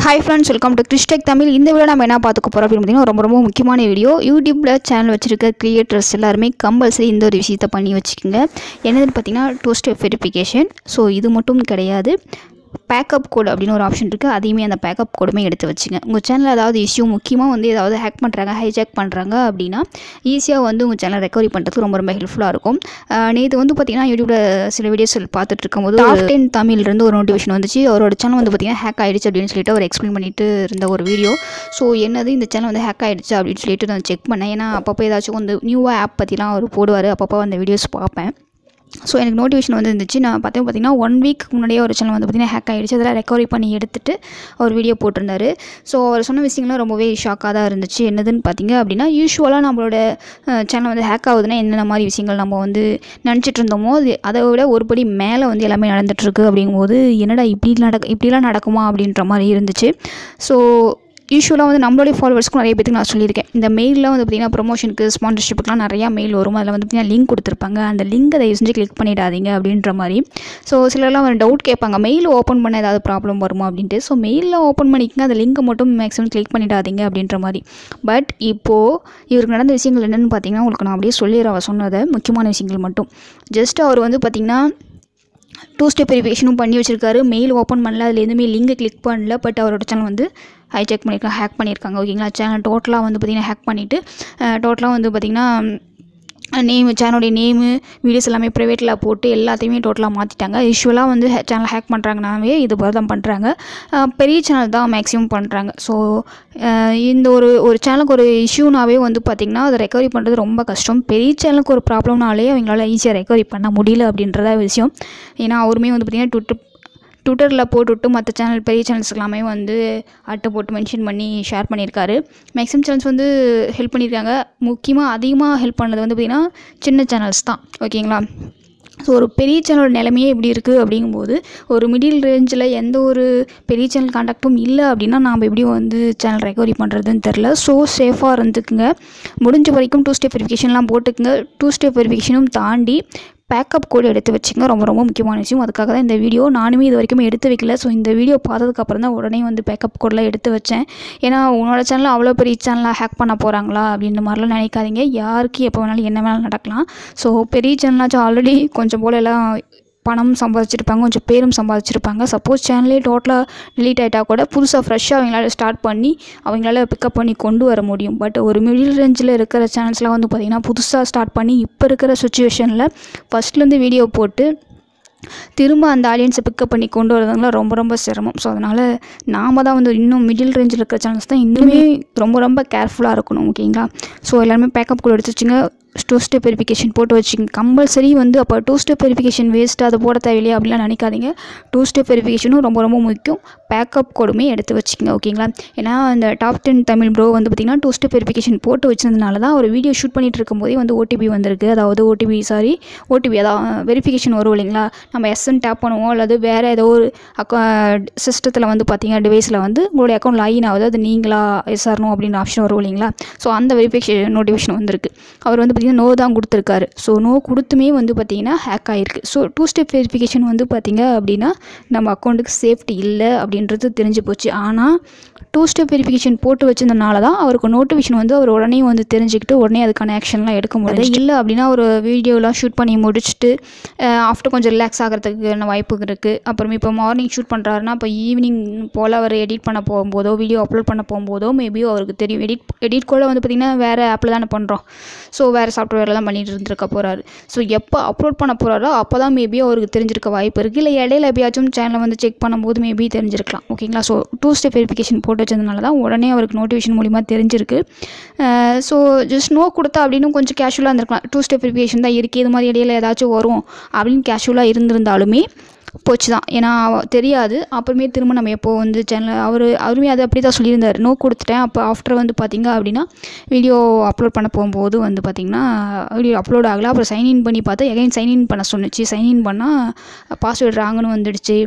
hi friends welcome to Kristech Tamil இந்த video நம்ம என்ன பார்த்துக்க போகிறோம் அப்படின்னு பார்த்தீங்கன்னா ரொம்ப ரொம்ப முக்கியமான வீடியோ யூடியூப்பில் சேனல் வச்சுருக்க கிரியேட்டர்ஸ் எல்லாருமே கம்பல்சரி இந்த ஒரு விஷயத்தை பண்ணி வச்சுக்கோங்க என்னதுன்னு பார்த்தீங்கன்னா டூ ஸ்டெப் வெரிஃபிகேஷன் ஸோ இது மட்டும் கிடையாது பேக்கப் கோட் அப்படின்னு ஒரு ஆப்ஷன் இருக்குது அதையுமே அந்த பேக்கப் கோடுமே எடுத்து வச்சுங்க உங்கள் சேனலில் ஏதாவது இஷ்யூ முக்கியமாக வந்து ஏதாவது ஹேக் பண்ணுறாங்க ஹைஜாக் பண்ணுறாங்க அப்படின்னா ஈஸியாக வந்து உங்கள் சேனல் ரெக்கவரி பண்ணுறதுக்கு ரொம்ப ரொம்ப ஹெல்ப்ஃபுல்லாக இருக்கும் நேற்று வந்து பார்த்திங்கன்னா யூடியூப்பில் சில வீடியோஸ் பார்த்துட்டு இருக்கும்போது டாப் டென் தமிழ்லேருந்து ஒரு நோட்டிஃபிகேஷன் வந்துச்சு அவரோட சேனல் வந்து பார்த்திங்கன்னா ஹேக் ஆகிடுச்சு அப்படின்னு சொல்லிட்டு அவர் எக்ஸ்பிளைன் பண்ணிட்டு இருந்த ஒரு வீடியோ ஸோ என்னது இந்த சேனல் வந்து ஹேக் ஆகிடுச்சு அப்படின்னு சொல்லிட்டு நான் செக் பண்ணேன் ஏன்னா அப்பப்போ ஏதாச்சும் வந்து நியூவாக ஆப் பற்றிலாம் அவர் போடுவார் அப்பப்போ அந்த வீடியோஸ் பார்ப்பேன் ஸோ எனக்கு நோட்டிஃபிகேஷன் வந்து இருந்துச்சு நான் பார்த்தேன் பார்த்தீங்கன்னா ஒன் வீக் முன்னாடியே ஒரு சேனல் வந்து பார்த்திங்கன்னா ஹேக் ஆகிடுச்சு அதில் ரெக்கவரி பண்ணி எடுத்துட்டு அவர் வீடியோ போட்டிருந்தாரு ஸோ அவர் சொன்ன விஷயங்கள்லாம் ரொம்பவே ஷாக்காக தான் இருந்துச்சு என்னதுன்னு பார்த்தீங்க அப்படின்னா யூஸ்வலாக நம்மளோட சேனல் வந்து ஹேக் ஆகுதுன்னா என்னென்ன மாதிரி விஷயங்கள் நம்ம வந்து நினச்சிட்டு இருந்தோமோ அது அதை விட ஒருபடி மேலே வந்து எல்லாமே நடந்துகிட்ருக்கு அப்படிங்கும்போது என்னடா இப்படி நடக்க இப்படிலாம் நடக்குமா அப்படின்ற மாதிரி இருந்துச்சு ஸோ யூஸ்வலாக வந்து நம்மளுடைய ஃபாலோவர்ஸ்க்கும் நிறைய பேருக்கு நான் சொல்லியிருக்கேன் இந்த மெயிலில் வந்து பார்த்திங்கன்னா ப்ரொமோஷனுக்கு ஸ்பான்சர்ஷிப்புக்குலாம் நிறையா மெயில் வரும் அதில் வந்து பார்த்திங்கன்னா லிங்க் கொடுத்துருப்பாங்க அந்த லிங்கை தயவு செஞ்சு கிளிக் பண்ணிடாதீங்க அப்படின்ற மாதிரி ஸோ சிலர்லாம் ஒரு டவுட் கேட்பாங்க மெயில் ஓப்பன் பண்ண ஏதாவது ப்ராப்ளம் வருமா அப்படின்ட்டு ஸோ மெயிலில் ஓப்பன் பண்ணிக்கங்க அந்த லிங்கை மட்டும் மேக்ஸிமம் கிளிக் பண்ணிடாதீங்க அப்படின்ற மாதிரி பட் இப்போது இவருக்கு நடந்த விஷயங்கள் என்னென்னு பார்த்தீங்கன்னா உங்களுக்கு நான் அப்படியே சொல்லிடுறேன் அவர் சொன்னதை முக்கியமான விஷயங்கள் மட்டும் ஜஸ்ட் அவர் வந்து பார்த்திங்கன்னா டூ ஸ்டெப் வெரிஃபிகேஷனும் பண்ணி வச்சிருக்காரு மெயில் ஓப்பன் பண்ணல அதில் எதுவுமே லிங்கை கிளிக் பண்ணல பட் அவரோட சேனல் வந்து ஹைஜெக் பண்ணியிருக்காங்க ஹேக் பண்ணியிருக்காங்க ஓகேங்களா சேனல் டோட்டலாக வந்து பார்த்திங்கன்னா ஹேக் பண்ணிவிட்டு டோட்டலாக வந்து பார்த்திங்கன்னா நேம் சேனலுடைய நேமு வீடியோஸ் எல்லாமே ப்ரைவேட்டில் போட்டு எல்லாத்தையுமே டோட்டலாக மாற்றிட்டாங்க யூஸ்வலாக வந்து சேனல் ஹேக் பண்ணுறாங்கனாவே இது போல தான் பண்ணுறாங்க பெரிய சேனல் தான் மேக்ஸிமம் பண்ணுறாங்க ஸோ இந்த ஒரு ஒரு சேனலுக்கு ஒரு இஷ்யூனாவே வந்து பார்த்திங்கன்னா அதை ரெக்கவரி பண்ணுறது ரொம்ப கஷ்டம் பெரிய சேனலுக்கு ஒரு ப்ராப்ளம்னாலே அவங்களால ஈஸியாக ரெக்கவரி பண்ண முடியல அப்படின்றத விஷயம் ஏன்னா அவருமே வந்து பார்த்திங்கன்னா ட்விட்டர் ட்விட்டரில் போட்டுவிட்டு மற்ற சேனல் பெரிய சேனல்ஸ் எல்லாமே வந்து அட்டை போட்டு மென்ஷன் பண்ணி ஷேர் பண்ணியிருக்காரு மேக்ஸிமம் சேனல்ஸ் வந்து ஹெல்ப் பண்ணியிருக்காங்க முக்கியமாக அதிகமாக ஹெல்ப் பண்ணது வந்து பார்த்திங்கன்னா சின்ன சேனல்ஸ் தான் ஓகேங்களா ஸோ ஒரு பெரிய சேனலோட நிலைமையே எப்படி இருக்குது அப்படிங்கும்போது ஒரு மிடில் ரேஞ்சில் எந்த ஒரு பெரிய சேனல் காண்டாக்டும் இல்லை அப்படின்னா நாம் எப்படி வந்து சேனல் ரெக்கவரி பண்ணுறதுன்னு தெரில ஸோ சேஃபாக இருந்துக்குங்க முடிஞ்ச வரைக்கும் டூ ஸ்டெப் வெரிஃபிகேஷன்லாம் போட்டுக்குங்க டூ ஸ்டெப் வெரிஃபிகேஷனும் தாண்டி பேக்கப் கோடு எடுத்து வச்சுங்க ரொம்ப ரொம்ப முக்கியமான விஷயம் அதுக்காக தான் இந்த வீடியோ நானுமே இது வரைக்கும் எடுத்து வைக்கல ஸோ இந்த வீடியோ பார்த்ததுக்கப்புறம் தான் உடனே வந்து பேக்கப் கோடெலாம் எடுத்து வச்சேன் ஏன்னா உன்னோட சேனலில் அவ்வளோ பெரிய சேனலாக ஹேக் பண்ண போகிறாங்களா அப்படின்ற மாதிரிலாம் நினைக்காதீங்க யாருக்கு எப்போ வேணாலும் என்ன வேணாலும் நடக்கலாம் ஸோ பெரிய சேனலாச்சும் ஆல்ரெடி கொஞ்சம் போல எல்லாம் பணம் சம்பாதிச்சிருப்பாங்க கொஞ்சம் பேரும் சம்பாதிச்சிருப்பாங்க சப்போஸ் சேனலே டோட்டலாக டிலீட் ஆகிட்டா கூட புதுசாக ஃப்ரெஷ்ஷாக அவங்களால ஸ்டார்ட் பண்ணி அவங்களால பிக்கப் பண்ணி கொண்டு வர முடியும் பட் ஒரு மிடில் ரேஞ்சில் இருக்கிற சேனல்ஸ்லாம் வந்து பார்த்திங்கன்னா புதுசாக ஸ்டார்ட் பண்ணி இப்போ இருக்கிற சுச்சுவேஷனில் ஃபஸ்ட்லேருந்து வீடியோ போட்டு திரும்ப அந்த ஆடியன்ஸை பிக்கப் பண்ணி கொண்டு வரதுங்களாம் ரொம்ப ரொம்ப சிரமம் ஸோ அதனால் நாம் தான் வந்து இன்னும் மிடில் ரேஞ்சில் இருக்கிற சேனல்ஸ் தான் இன்னுமே ரொம்ப ரொம்ப கேர்ஃபுல்லாக இருக்கணும் ஓகேங்களா ஸோ எல்லாருமே பேக்கப் கூட எடுத்து வச்சுங்க டூ ஸ்டெப் வெரிஃபிகேஷன் போட்டு வச்சுங்க கம்பல்சரி வந்து அப்போ டூ ஸ்டெப் வெரிஃபிகேஷன் வேஸ்ட்டு அதை போட தேவையில்லையா அப்படிலாம் நினைக்காதீங்க டூ ஸ்டெப் வெரிஃபிகேஷனும் ரொம்ப ரொம்ப முக்கியம் பேக்கப் கோடுமே எடுத்து வச்சுக்கோங்க ஓகேங்களா ஏன்னா இந்த டாப் டென் தமிழ் ப்ரோ வந்து பார்த்திங்கன்னா டூ ஸ்டெப் வெரிஃபிகேஷன் போட்டு வச்சதுனால தான் ஒரு வீடியோ ஷூட் பண்ணிட்டு இருக்கும்போதே வந்து ஓடிபி வந்திருக்கு அதாவது ஓடிபி சாரி ஓடிபி அதாவது வெரிஃபிகேஷன் வரும் இல்லைங்களா நம்ம எஸ்என் டேப் பண்ணுவோம் அல்லது வேறு ஏதோ ஒரு அக்கௌ சிஸ்டத்தில் வந்து பார்த்தீங்கன்னா டிவைஸில் வந்து உங்களுடைய அக்கௌண்ட் லாகின் ஆகுது அது நீங்களா எஸ்ஆர்னோ அப்படின்ற ஆப்ஷன் வரும் இல்லைங்களா ஸோ அந்த வெரிஃபிகேஷன் நோட்டிஃபிகேஷன் வந்திருக்கு அவர் வந்து பார்த்திங்கன்னா நோ தான் கொடுத்துருக்காரு ஸோ நோ கொடுத்துமே வந்து பார்த்திங்கன்னா ஹேக் ஆகிருக்கு ஸோ டூ ஸ்டெப் வெரிஃபிகேஷன் வந்து பார்த்திங்க அப்படின்னா நம்ம அக்கௌண்ட்டுக்கு சேஃப்டி இல்லை அப்படின்றது தெரிஞ்சு போச்சு ஆனால் டூ ஸ்டெப் வெரிஃபிகேஷன் போட்டு வச்சதுனால தான் அவருக்கு நோட்டிஃபிகேஷன் வந்து அவர் உடனே வந்து தெரிஞ்சுக்கிட்டு உடனே அதுக்கான ஆக்ஷன்லாம் எடுக்க முடியாது இல்லை அப்படின்னா ஒரு வீடியோலாம் ஷூட் பண்ணி முடிச்சுட்டு ஆஃப்டர் கொஞ்சம் ரிலாக்ஸ் ஆகிறதுக்கான வாய்ப்பு இருக்குது அப்புறமே இப்போ மார்னிங் ஷூட் பண்ணுறாருன்னா இப்போ ஈவினிங் போல் அவர் எடிட் பண்ண போகும்போதோ வீடியோ அப்லோட் பண்ண போகும்போதோ மேபி அவருக்கு தெரியும் எடிட் எடிட் கூட வந்து பார்த்திங்கன்னா வேறு ஆப்பில் தானே பண்ணுறோம் ஸோ வேறு சாஃப்ட்வேரில் தான் பண்ணிட்டு இருந்திருக்க போகிறாரு ஸோ எப்போ அப்லோட் பண்ண போகிறாரோ அப்போ தான் மேபி அவருக்கு தெரிஞ்சிருக்க வாய்ப்பு இருக்குது இல்லை இடையில எப்பயாச்சும் சேனலை வந்து செக் பண்ணும்போது மேபி தெரிஞ்சிருக்கலாம் ஓகேங்களா ஸோ டூ ஸ்டெப் வெரிஃபிகேஷன் போட்டு வச்சதுனால தான் உடனே அவருக்கு நோட்டிஃபிகேஷன் மூலிமா தெரிஞ்சிருக்கு ஸோ ஜஸ்ட் நோ கொடுத்தா அப்படின்னு கொஞ்சம் கேஷுவலாக இருந்திருக்கலாம் டூ ஸ்டெப் வெரிஃபிகேஷன் தான் இருக்குது இது மாதிரி இடையில ஏதாச்சும் வரும் அப்படின்னு கேஷுவலாக இருந்திருந்தாலுமே போச்சு தான் ஏன்னா தெரியாது அப்புறமே திரும்ப நம்ம எப்போ வந்து சேனல் அவர் அவருமே அது அப்படி தான் சொல்லியிருந்தார் நோ கொடுத்துட்டேன் அப்போ ஆஃப்டர் வந்து பார்த்திங்க அப்படின்னா வீடியோ அப்லோட் பண்ண போகும்போது வந்து பார்த்திங்கன்னா வீடியோ அப்லோட் ஆகலை அப்புறம் சைன்இன் பண்ணி பார்த்தா எகைன் சைன்இன் பண்ண சொன்னிச்சு சைன்இன் பண்ணால் பாஸ்வேர்டு ராங்குன்னு வந்துடுச்சு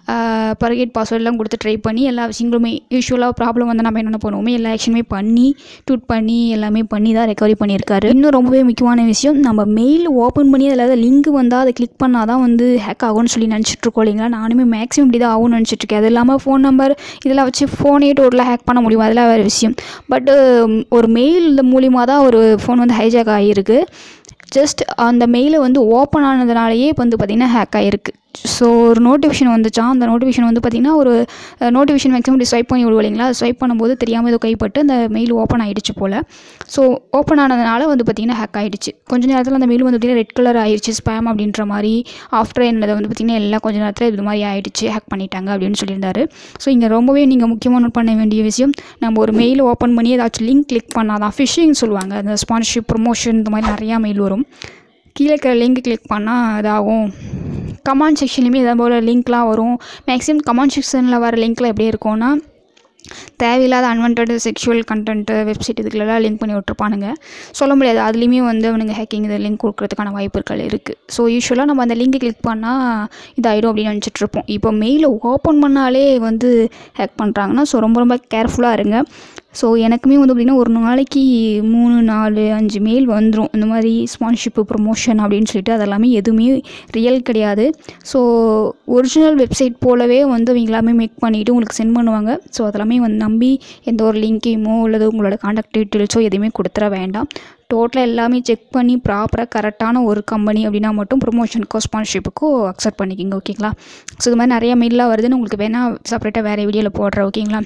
பர்கேட் பாஸ்வேர்ட்லாம் கொடுத்து ட்ரை பண்ணி எல்லா விஷயங்களுமே யூஸ்வலாக ப்ராப்ளம் வந்து நம்ம என்னென்ன பண்ணுவோமே எல்லா ஆக்ஷனுமே பண்ணி ட்வீட் பண்ணி எல்லாமே பண்ணி தான் ரெக்கவரி பண்ணியிருக்காரு இன்னும் ரொம்பவே முக்கியமான விஷயம் நம்ம மெயில் ஓப்பன் பண்ணி அதில் ஏதாவது லிங்க் வந்தால் அதை கிளிக் பண்ணால் தான் வந்து ஹேக் ஆகும்னு சொல்லி நினச்சிட்டு இருக்கோம் இல்லைங்களா நானுமே மேக்ஸிமம் இப்படி தான் ஆகும்னு நினச்சிட்டு இருக்கேன் அது இல்லாமல் ஃபோன் நம்பர் இதெல்லாம் வச்சு ஃபோனே டோட்டலாக ஹேக் பண்ண முடியும் அதெல்லாம் வேறு விஷயம் பட் ஒரு மெயில் மூலிமா தான் ஒரு ஃபோன் வந்து ஹைஜாக் ஆகியிருக்கு ஜஸ்ட் அந்த மெயிலை வந்து ஓப்பன் ஆனதுனாலேயே இப்போ வந்து பார்த்திங்கன்னா ஹேக் ஆகிருக்கு ஸோ ஒரு நோட்டிஃபிகேஷன் வந்துச்சான் அந்த நோட்டிஃபிகேஷன் வந்து பார்த்திங்கன்னா ஒரு நோட்டிஃபிகேஷன் மேக்ஸிமம் இப்படி ஸ்வைப் பண்ணி விடுவோம் இல்லைங்களா ஸ்வைப் பண்ணும்போது தெரியாமல் ஏதோ கைப்பட்டு அந்த மெயில் ஓப்பன் ஆகிடுச்சு போல் ஸோ ஓப்பன் ஆனதுனால வந்து பார்த்திங்கன்னா ஹேக் ஆகிடுச்சு கொஞ்ச நேரத்தில் அந்த மெயில் வந்து பார்த்திங்கன்னா ரெட் கலர் ஆயிடுச்சு ஸ்பேம் அப்படின்ற மாதிரி ஆஃப்டர் என்னதை வந்து பார்த்திங்கன்னா எல்லாம் கொஞ்ச நேரத்தில் இது மாதிரி ஆயிடுச்சு ஹேக் பண்ணிட்டாங்க அப்படின்னு சொல்லியிருந்தாரு ஸோ இங்கே ரொம்பவே நீங்கள் முக்கியமாக நோட் பண்ண வேண்டிய விஷயம் நம்ம ஒரு மெயில் ஓப்பன் பண்ணி ஏதாச்சும் லிங்க் கிளிக் பண்ணால் தான் ஃபிஷிங் சொல்லுவாங்க அந்த ஸ்பான்சர்ஷிப் ப்ரொமோஷன் இந்த மாதிரி நிறையா மெயில் வரும் கீழே இருக்கிற லிங்க் கிளிக் பண்ணால் இதாகும் கமெண்ட் செக்ஷன்லேயுமே இதே போல் லிங்க்லாம் வரும் மேக்ஸிமம் கமெண்ட் செக்ஷனில் வர லிங்க்கில் எப்படி இருக்கும்னா தேவையில்லாத அன்வான்ட் செக்ஷுவல் கண்டென்ட்டு வெப்சைட் இதுக்குலாம் லிங்க் பண்ணி விட்ருப்பானுங்க சொல்ல முடியாது அதுலேயுமே வந்து அவனுங்க ஹேக்கிங் இது லிங்க் கொடுக்கறதுக்கான வாய்ப்புகள் இருக்குது ஸோ யூஸ்வலாக நம்ம அந்த லிங்க் கிளிக் பண்ணால் இதாயிடும் அப்படின்னு நினச்சிட்ருப்போம் இப்போ மெயிலை ஓப்பன் பண்ணாலே வந்து ஹேக் பண்ணுறாங்கன்னா ஸோ ரொம்ப ரொம்ப கேர்ஃபுல்லாக இருங்க ஸோ எனக்குமே வந்து பார்த்திங்கன்னா ஒரு நாளைக்கு மூணு நாலு அஞ்சு மெயில் வந்துடும் இந்த மாதிரி ஸ்பான்ஷிப்பு ப்ரொமோஷன் அப்படின்னு சொல்லிட்டு அதெல்லாமே எதுவுமே ரியல் கிடையாது ஸோ ஒரிஜினல் வெப்சைட் போலவே வந்து அவங்க எல்லாமே மேக் பண்ணிவிட்டு உங்களுக்கு சென்ட் பண்ணுவாங்க ஸோ அதெல்லாமே வந்து நம்பி எந்த ஒரு லிங்கையுமோ அல்லது உங்களோட காண்டாக்ட் டீட்டெயில்ஸோ எதுவுமே கொடுத்துட வேண்டாம் டோட்டலாக எல்லாமே செக் பண்ணி ப்ராப்பராக கரெக்டான ஒரு கம்பெனி அப்படின்னா மட்டும் ப்ரொமோஷனுக்கோ ஸ்பான்ஷிப்புக்கோ அக்செப்ட் பண்ணிக்கிங்க ஓகேங்களா ஸோ இது மாதிரி நிறைய மெயிலாக வருதுன்னு உங்களுக்கு வேணால் செப்பரேட்டாக வேறு வீடியோவில் போடுறேன் ஓகேங்களா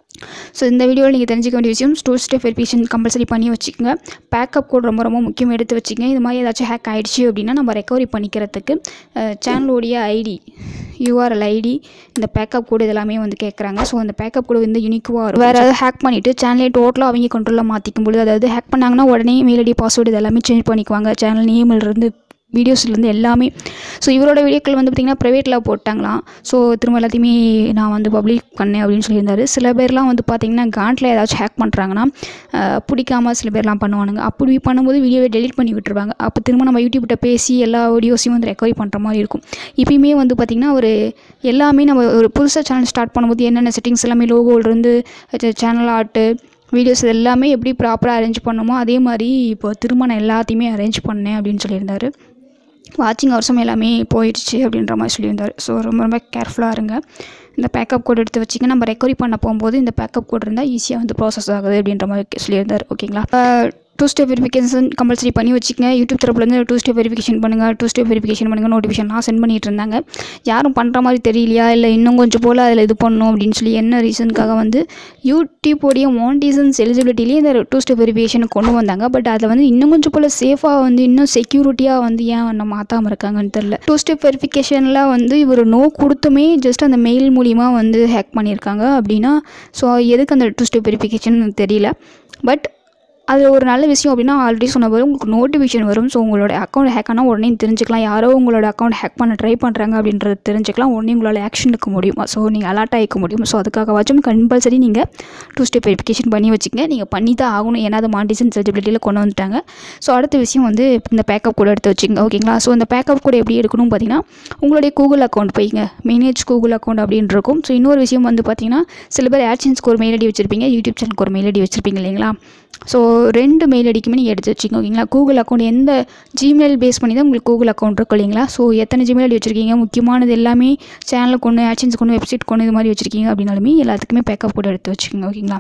ஸோ இந்த வீடியோவில் நீங்கள் தெரிஞ்சிக்க வேண்டிய விஷயம் டூ ஸ்டெப் வெரிஃபிகேஷன் கம்பல்சரி பண்ணி வச்சுக்கோங்க பேக்கப் கோட் ரொம்ப ரொம்ப முக்கியம் எடுத்து வச்சுக்கங்க இது மாதிரி ஏதாச்சும் ஹேக் ஆகிடுச்சு அப்படின்னா நம்ம ரெக்கவரி பண்ணிக்கிறதுக்கு சேனலோடைய ஐடி யூஆர்எல் ஐடி இந்த பேக்கப் கோடு இதெல்லாமே வந்து கேட்குறாங்க ஸோ அந்த பேக்கப் கோடு வந்து யூனிக்குவாக இருக்கும் வேறு ஏதாவது ஹேக் பண்ணிவிட்டு சேனலே டோட்டலாக அவங்க கண்ட்ரோலில் மாற்றிக்கும் பொழுது அதாவது ஹேக் பண்ணாங்கன்னா உடனே மெயில் ஐடி பாஸ்வேர்டு இதெல்லாமே சேஞ்ச் பண்ணிக்குவாங்க சேனல் நேமிலிருந்து வீடியோஸ்லேருந்து எல்லாமே ஸோ இவரோட வீடியோக்கள் வந்து பார்த்திங்கன்னா ப்ரைவேட்டில் போட்டாங்களாம் ஸோ திரும்ப எல்லாத்தையுமே நான் வந்து பப்ளிக் பண்ணேன் அப்படின்னு சொல்லியிருந்தாரு சில பேர்லாம் வந்து பார்த்திங்கன்னா காண்டில் ஏதாச்சும் ஹேக் பண்ணுறாங்கன்னா பிடிக்காம சில பேர்லாம் பண்ணுவானுங்க அப்படி பண்ணும்போது வீடியோவை டெலிட் பண்ணி விட்டுருவாங்க அப்போ திரும்ப நம்ம யூடியூப்கிட்ட பேசி எல்லா வீடியோஸையும் வந்து ரெக்கவரி பண்ணுற மாதிரி இருக்கும் இப்பயுமே வந்து பார்த்திங்கன்னா ஒரு எல்லாமே நம்ம ஒரு புதுசாக சேனல் ஸ்டார்ட் பண்ணும்போது என்னென்ன செட்டிங்ஸ் எல்லாமே லோகோலேருந்து சேனல் ஆர்ட்டு வீடியோஸ் எல்லாமே எப்படி ப்ராப்பராக அரேஞ்ச் பண்ணோமோ அதே மாதிரி இப்போ திரும்ப நான் எல்லாத்தையுமே அரேஞ்ச் பண்ணேன் அப்படின்னு சொல்லியிருந்தாரு வாட்சிங் ஹவர்ஸும் எல்லாமே போயிடுச்சு அப்படின்ற மாதிரி சொல்லியிருந்தார் ஸோ ரொம்ப ரொம்ப கேர்ஃபுல்லாக இருங்க இந்த பேக்கப் கோட் எடுத்து வச்சிங்க நம்ம ரெக்கவரி பண்ண போகும்போது இந்த பேக்கப் கோட் இருந்தால் ஈஸியாக வந்து ப்ராசஸ் ஆகுது அப்படின்ற மாதிரி சொல்லியிருந்தார் ஓகேங்களா டூ ஸ்டெப் வெரிஃபிகேஷன் கம்பல்சரி பண்ணி வச்சுக்கங்க யூடியூப் தரப்புலேருந்து டூ ஸ்டெப் வெரிஃபிகேஷன் பண்ணுங்கள் டூ ஸ்டெப் வெரிஃபிகேஷன் பண்ணுங்கள் நோட்டிஃபிகேஷன்லாம் சென்ட் பண்ணிட்டு இருந்தாங்க யாரும் பண்ணுற மாதிரி தெரியலையா இல்லை இன்னும் கொஞ்சம் போல் அதில் இது பண்ணணும் அப்படின்னு சொல்லி என்ன ரீசனுக்காக வந்து யூடியூப்போடைய மானிட்டிசன்ஸ் எலிஜிபிலிட்டிலேயே இந்த டூ ஸ்டெப் வெரிஃபிகேஷன் கொண்டு வந்தாங்க பட் அதில் வந்து இன்னும் கொஞ்சம் போல் சேஃபாக வந்து இன்னும் செக்யூரிட்டியாக வந்து ஏன் நம்ம மாற்றாமல் இருக்காங்கன்னு தெரில டூ ஸ்டெப் வெரிஃபிகேஷனில் வந்து இவர் நோ கொடுத்துமே ஜஸ்ட் அந்த மெயில் மூலிமா வந்து ஹேக் பண்ணியிருக்காங்க அப்படின்னா ஸோ எதுக்கு அந்த டூ ஸ்டெப் வெரிஃபிகேஷன் தெரியல பட் அதில் ஒரு நல்ல விஷயம் அப்படின்னா ஆல்ரெடி சொன்ன போது உங்களுக்கு நோட்டிஃபிகேஷன் வரும் ஸோ உங்களோட அக்கௌண்ட் ஹேக் ஆனால் உடனே தெரிஞ்சுக்கலாம் யாரோ உங்களோட அக்கௌண்ட் ஹேக் பண்ண ட்ரை பண்ணுறாங்க அப்படின்றது தெரிஞ்சுக்கலாம் உடனே உங்களால் ஆக்ஷன் எடுக்க முடியும் ஸோ நீங்கள் அலர்ட் ஆகிக்க முடியும் ஸோ அதுக்காகவாச்சும் கம்பல்சரி நீங்கள் டூ ஸ்டெப் வெரிஃபிகேஷன் பண்ணி வச்சுக்கங்க நீங்கள் பண்ணி தான் ஆகணும் ஏன்னா அது மாண்டிசன் எலிஜிபிலிட்டியில் கொண்டு வந்துட்டாங்க ஸோ அடுத்த விஷயம் வந்து இந்த பேக்கப் கூட எடுத்து வச்சுங்க ஓகேங்களா ஸோ இந்த பேக்கப் கூட எப்படி எடுக்கணும் பார்த்தீங்கன்னா உங்களுடைய கூகுள் அக்கௌண்ட் போய்ங்க மேனேஜ் கூகுள் அக்கௌண்ட் அப்படின்னு இருக்கும் ஸோ இன்னொரு விஷயம் வந்து பார்த்தீங்கன்னா சில பேர் ஆட்சன்ஸ்க்கு ஒரு மெயில் ஐடி வச்சிருப்பீங்க யூடியூப் சேனலுக்கு ஒரு மெயில் ஐடி வச்சிருப்பீங்க இல்லைங்களா ஸோ ரெண்டு மெயில் ஐடிக்குமே நீங்கள் எடுத்து வச்சுக்கோங்க ஓகேங்களா கூகுள் அக்கௌண்ட் எந்த ஜிமெயில் பேஸ் பண்ணி தான் உங்களுக்கு கூகுள் அக்கௌண்ட் இருக்கும் இல்லைங்களா ஸோ எத்தனை ஜிமெயில் ஐடி வச்சுருக்கீங்க முக்கியமானது எல்லாமே சேனலுக்கு ஒன்று ஆட்சன்ஸ்க்கு ஒன்று வெப்சைட் ஒன்று இது மாதிரி வச்சுருக்கீங்க அப்படின்னாலுமே எல்லாத்துக்குமே பேக்கப் கூட எடுத்து வச்சுக்கோங்க ஓகேங்களா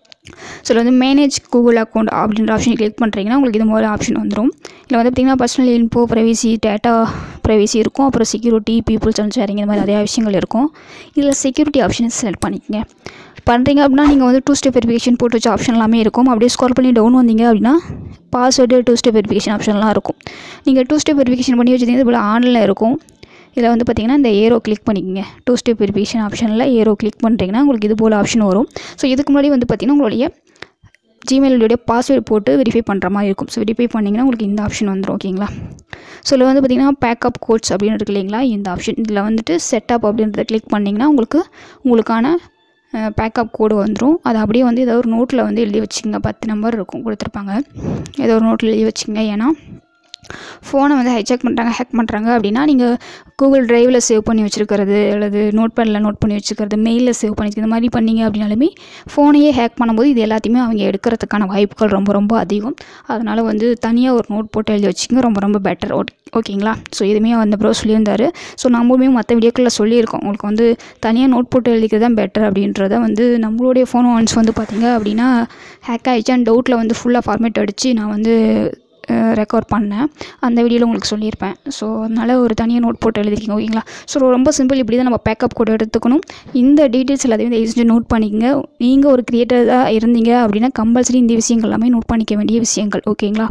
ஸோ இதில் வந்து மேனேஜ் கூகுள் அக்கௌண்ட் அப்படின்ற ஆப்ஷன் கிளிக் பண்ணுறீங்கன்னா உங்களுக்கு இது மாதிரி ஆப்ஷன் வந்துடும் இதில் வந்து பார்த்திங்கன்னா personal info privacy data privacy இருக்கும் அப்புறம் செக்யூரிட்டி பீப்புள்ஸ் அண்ட் ஷேரிங் இந்த மாதிரி நிறையா விஷயங்கள் இருக்கும் இதில் செக்யூரிட்டி ஆப்ஷனை செலக்ட் பண்ணிக்கங்க பண்ணுறீங்க அப்படின்னா நீங்கள் வந்து டூ ஸ்டெப் வெரிஃபிகேஷன் போட்டு வச்ச ஆப்ஷன் எல்லாமே இருக்கும் அப்படியே ஸ்கால் பண்ணி டவுன் வந்தீங்க அப்படின்னா பாஸ்வேர்டு டூ ஸ்டெப் வெரிஃபிகேஷன் ஆப்ஷன்லாம் இருக்கும் நீங்கள் டூ ஸ்டெப் வெரிஃபிகேஷன் பண்ணி வச்சிருந்தீங்க போல் ஆன்லைனில் இருக்கும் இதில் வந்து பார்த்திங்கன்னா இந்த ஏரோ கிளிக் பண்ணிக்கங்க டூ ஸ்டெப் வெரிஃபிகேஷன் ஆப்ஷனில் ஏரோ கிளிக் பண்ணுறீங்கன்னா உங்களுக்கு இது போல் ஆப்ஷன் வரும் ஸோ இதுக்கு முன்னாடி வந்து பார்த்திங்கன்னா உங்களுடைய ஜிமெயிலுடைய பாஸ்வேர்டு போட்டு வெரிஃபை பண்ணுற மாதிரி இருக்கும் ஸோ வெரிஃபை பண்ணிங்கன்னா உங்களுக்கு இந்த ஆப்ஷன் வந்துடும் ஓகேங்களா ஸோ இதில் வந்து பார்த்திங்கன்னா பேக்கப் கோட்ஸ் அப்படின்னு இருக்கு இல்லைங்களா இந்த ஆப்ஷன் இதில் வந்துட்டு செட்டப் அப்படின்றத கிளிக் பண்ணிங்கன்னா உங்களுக்கு உங்களுக்கான பேக்கப் கோடு வந்துடும் அதை அப்படியே வந்து ஏதோ ஒரு நோட்டில் வந்து எழுதி வச்சுங்க பத்து நம்பர் இருக்கும் கொடுத்துருப்பாங்க ஏதோ ஒரு நோட்டில் எழுதி வச்சுங்க ஏன்னா ஃபோனை வந்து ஹைஜாக் பண்ணுறாங்க ஹேக் பண்ணுறாங்க அப்படின்னா நீங்கள் கூகுள் டிரைவில் சேவ் பண்ணி வச்சுருக்கிறது அல்லது நோட் பேடில் நோட் பண்ணி வச்சுக்கிறது மெயிலில் சேவ் பண்ணி வச்சுக்கிறது இந்த மாதிரி பண்ணீங்க அப்படின்னாலுமே ஃபோனையே ஹேக் பண்ணும்போது இது எல்லாத்தையுமே அவங்க எடுக்கிறதுக்கான வாய்ப்புகள் ரொம்ப ரொம்ப அதிகம் அதனால் வந்து தனியாக ஒரு நோட் போட்டு எழுதி வச்சுக்கோங்க ரொம்ப ரொம்ப பெட்டர் ஓகே ஓகேங்களா ஸோ இதுவுமே அந்த ப்ரோ சொல்லியிருந்தாரு ஸோ நம்மளுமே மற்ற வீடியோக்களில் சொல்லியிருக்கோம் உங்களுக்கு வந்து தனியாக நோட் போட்டு எழுதிக்கிறது தான் பெட்டர் அப்படின்றத வந்து நம்மளுடைய ஃபோன் ஒன்ஸ் வந்து பார்த்திங்க அப்படின்னா ஹேக் ஆகிடுச்சான்னு டவுட்டில் வந்து ஃபுல்லாக ஃபார்மேட் அடித்து நான் வந்து ரெக்கார்ட் பண்ணேன் அந்த வீடியோவில் உங்களுக்கு சொல்லியிருப்பேன் ஸோ அதனால் ஒரு தனியாக நோட் போட்டு எழுதிருக்கீங்க ஓகேங்களா ஸோ ரொம்ப சிம்பிள் இப்படி தான் நம்ம பேக்கப் கூட எடுத்துக்கணும் இந்த டீட்டெயில்ஸ் எல்லாத்தையும் தயவு செஞ்சு நோட் பண்ணிக்கங்க நீங்கள் ஒரு க்ரியேட்டராக இருந்தீங்க அப்படின்னா கம்பல்சரி இந்த விஷயங்கள் எல்லாமே நோட் பண்ணிக்க வேண்டிய விஷயங்கள் ஓகேங்களா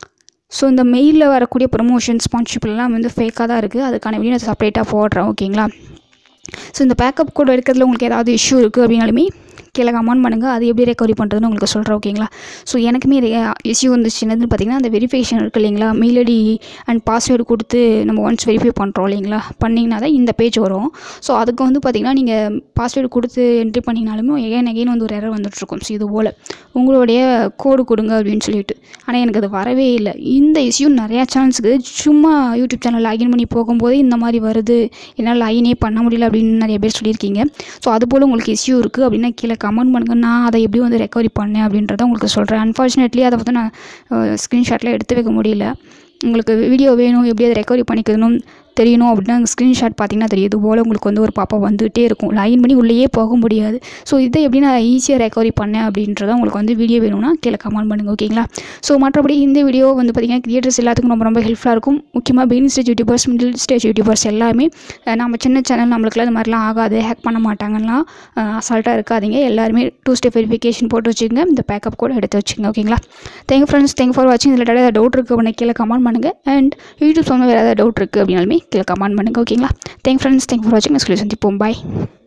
ஸோ இந்த மெயிலில் வரக்கூடிய ப்ரொமோஷன் ஸ்பான்ஷிப்லாம் வந்து ஃபேக்காக தான் இருக்குது அதுக்கான வீடியோ நான் செப்பரேட்டாக போடுறேன் ஓகேங்களா ஸோ இந்த பேக்கப் கோட் எடுக்கிறதுல உங்களுக்கு ஏதாவது இஷ்யூ இருக்குது அப்படின்னாலுமே கீழே கமெண்ட் பண்ணுங்கள் அது எப்படி ரெக்கவரி பண்ணுறதுன்னு உங்களுக்கு சொல்கிறேன் ஓகேங்களா ஸோ எனக்குமே இஷ்யூ வந்துச்சு என்னதுன்னு பார்த்தீங்கன்னா அந்த வெரிஃபிகேஷன் இருக்குது இல்லைங்களா மெயில் ஐடி அண்ட் பாஸ்வேர்டு கொடுத்து நம்ம ஒன்ஸ் வெரிஃபை பண்ணுறோம் இல்லைங்களா பண்ணிங்கன்னா தான் இந்த பேஜ் வரும் ஸோ அதுக்கு வந்து பார்த்திங்கன்னா நீங்கள் பாஸ்வேர்டு கொடுத்து என்ட்ரி பண்ணிங்கனாலுமே எகைன் எகைன் வந்து ஒரு எரர் வந்துட்டுருக்கும் ஸோ இது போல் உங்களுடைய கோடு கொடுங்க அப்படின்னு சொல்லிட்டு ஆனால் எனக்கு அது வரவே இல்லை இந்த இஷ்யூ நிறையா சேனல்ஸுக்கு சும்மா யூடியூப் சேனல் லாகின் பண்ணி போகும்போதே இந்த மாதிரி வருது என்னால் லாகினே பண்ண முடியல அப்படின்னு நிறைய பேர் சொல்லியிருக்கீங்க ஸோ அது போல் உங்களுக்கு இஷ்யூ இருக்குது அப்படின்னா கீழே கமெண்ட் பண்ணுங்கள் நான் அதை எப்படி வந்து ரெக்கவரி பண்ணேன் அப்படின்றத உங்களுக்கு சொல்கிறேன் அன்ஃபார்ச்சுனேட்லி அதை வந்து நான் ஸ்க்ரீன்ஷாட்டில் எடுத்து வைக்க முடியல உங்களுக்கு வீடியோ வேணும் எப்படி அதை ரெக்கவரி பண்ணிக்கணும் தெரியணும் அப்படின்னா ஸ்க்ரீன்ஷாட் பார்த்தீங்கன்னா தெரியும் இது போல் உங்களுக்கு வந்து ஒரு பாப்பா வந்துகிட்டே இருக்கும் லாகின் பண்ணி உள்ளேயே போக முடியாது ஸோ இதை எப்படி நான் ஈஸியாக ரெக்கவரி பண்ணேன் அப்படின்றத உங்களுக்கு வந்து வீடியோ வேணும்னா கீழே கமெண்ட் பண்ணுங்கள் ஓகேங்களா ஸோ மற்றபடி இந்த வீடியோ வந்து பார்த்திங்கன்னா கிரியேட்டர்ஸ் எல்லாத்துக்கும் ரொம்ப ரொம்ப ஹெல்ப்ஃபுல்லாக இருக்கும் முக்கியமாக begin stage YouTubers middle stage YouTubers எல்லாமே அஹ் நம்ம சின்ன சேனல் நம்மளுக்குலாம் இது மாதிரிலாம் ஆகாது ஹேக் பண்ண மாட்டாங்கலாம் அசால்ட்டாக இருக்காதீங்க எல்லாருமே டூ ஸ்டெப் வெரிஃபிகேஷன் போட்டு வச்சுக்கோங்க இந்த பேக்கப் கூட எடுத்து வச்சுக்கோங்க ஓகேங்களா தேங்க் ஃப்ரெண்ட்ஸ் தேங்க் ஃபார் வாட்சிங் இதில் ஏதாவது டவுட் இருக்குது அப்படின்னா கீழே கமெண்ட் பண்ணுங்கள் அண்ட் யூடியூப் சொன்ன வேறு ஏதாவது டவுட் இருக்குது அப்படின்னாலுமே கீழே கமெண்ட் பண்ணுங்கள் ஓகேங்களா தேங்க் ஃப்ரெண்ட்ஸ் தேங்க் ஃபார் வாட்சிங் நெக்ஸ்ட் சந்திப்போம் பாய்